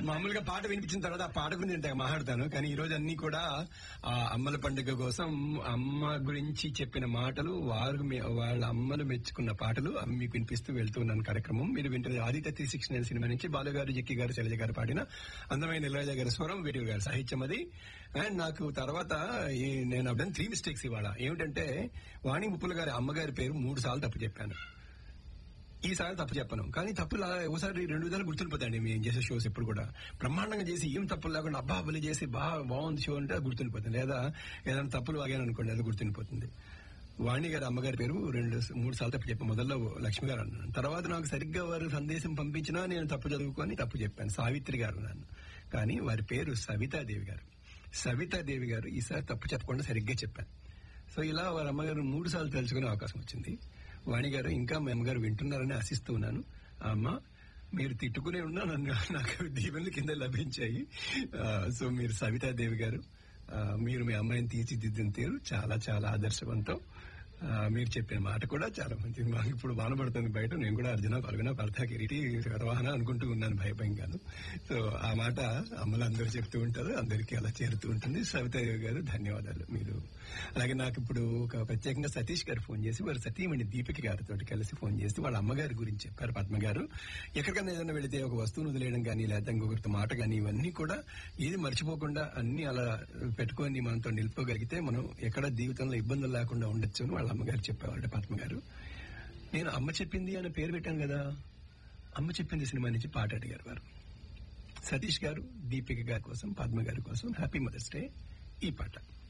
మామూలుగా పాట వినిపించిన తర్వాత ఆ పాట గురించి నేను మాట్లాడతాను కానీ ఈ రోజు అన్ని కూడా ఆ అమ్మల పండుగ కోసం అమ్మ గురించి చెప్పిన మాటలు వారు మె- వాళ్ళ అమ్మలు మెచ్చుకున్న పాటలు మీకు వినిపిస్తూ వెళ్తూ ఉన్నాను కార్యక్రమం మీరు వింటున్న Aditya three six nine cinema నుంచి బాలు గారు జక్కి గారు శైలజ గారు పాడిన అందమైన ఇళయరాజా గారి స్వరం వీటి గారి సాహిత్యం అది అండ్ నాకు తర్వాత ఈ నేను అప్పుడు త్రీ మిస్టేక్స్ ఇవాళ ఏమిటంటే వాణి ముప్పుల గారి అమ్మగారి పేరు మూడు సార్లు తప్పు చెప్పాను ఈసారి తప్పు చెప్పను కానీ తప్పులు ఒకసారి రెండు విధాలు గుర్తుండిపోతాయండి మేము చేసే షోస్ ఎప్పుడు కూడా బ్రహ్మాండంగా చేసి ఏం తప్పులు లేకుండా అబ్బా బలి చేసి బాగా బాగుంది షో అంటే అది గుర్తుండిపోతుంది లేదా ఏదైనా తప్పులు వాగాను అనుకోండి అది గుర్తుండిపోతుంది వాణి గారి అమ్మగారి పేరు రెండు మూడు సార్లు తప్పు చెప్పాను మొదల్లో లక్ష్మి గారు అన్నాను తర్వాత నాకు సరిగ్గా వారు సందేశం పంపించినా నేను తప్పు చదువుకొని తప్పు చెప్పాను సావిత్రి గారు అన్నాను కానీ వారి పేరు సవితాదేవి గారు సవితాదేవి గారు ఈసారి తప్పు చెప్పకుండా సరిగ్గా చెప్పాను సో ఇలా వారి అమ్మగారు మూడు సార్లు తెలుసుకునే అవకాశం వచ్చింది వాణి గారు ఇంకా మీ అమ్మగారు వింటున్నారని ఆశిస్తూ ఉన్నాను ఆ అమ్మ మీరు తిట్టుకునే ఉన్నా నన్ను నాకు దీవెనలు కింద లభించాయి ఆ, సో మీరు సవితాదేవి గారు ఆ, మీరు మీ అమ్మాయిని తీర్చిదిద్దిన తీరు చాలా చాలా ఆదర్శవంతం ఆ, మీరు చెప్పిన మాట కూడా చాలా మంచిది మాకు ఇప్పుడు వానపడుతుంది బయట నేను కూడా అర్జున పలుగున భర్త కిరీటి శతవాహన అనుకుంటూ ఉన్నాను భయభయంగాను సో ఆ మాట అమ్మలు అందరూ చెప్తూ ఉంటారు అందరికీ అలా చేరుతూ ఉంటుంది సవితాదేవి గారు ధన్యవాదాలు మీరు అలాగే నాకు ఇప్పుడు ఒక ప్రత్యేకంగా సతీష్ గారు ఫోన్ చేసి వారు సతీమణి దీపిక గారితో కలిసి ఫోన్ చేసి వాళ్ళ అమ్మగారి గురించి చెప్పారు పద్మ గారు ఎక్కడికైనా ఏదైనా వెళితే ఒక వస్తువును వదిలేయడం కానీ లేకపోతే ఇంకొకరితో మాట కానీ ఇవన్నీ కూడా ఏది మర్చిపోకుండా అన్ని అలా పెట్టుకొని మనతో నిలుపుకోగలిగితే మనం ఎక్కడ జీవితంలో ఇబ్బందులు లేకుండా ఉండొచ్చు అని వాళ్ళ అమ్మగారు చెప్పేవాళ్ళు పద్మ గారు నేను అమ్మ చెప్పింది అనే పేరు పెట్టాను కదా అమ్మ చెప్పింది సినిమా నుంచి పాట అడిగారు వారు సతీష్ గారు దీపిక గారి కోసం పద్మ గారి కోసం హ్యాపీ మదర్స్ డే ఈ పాట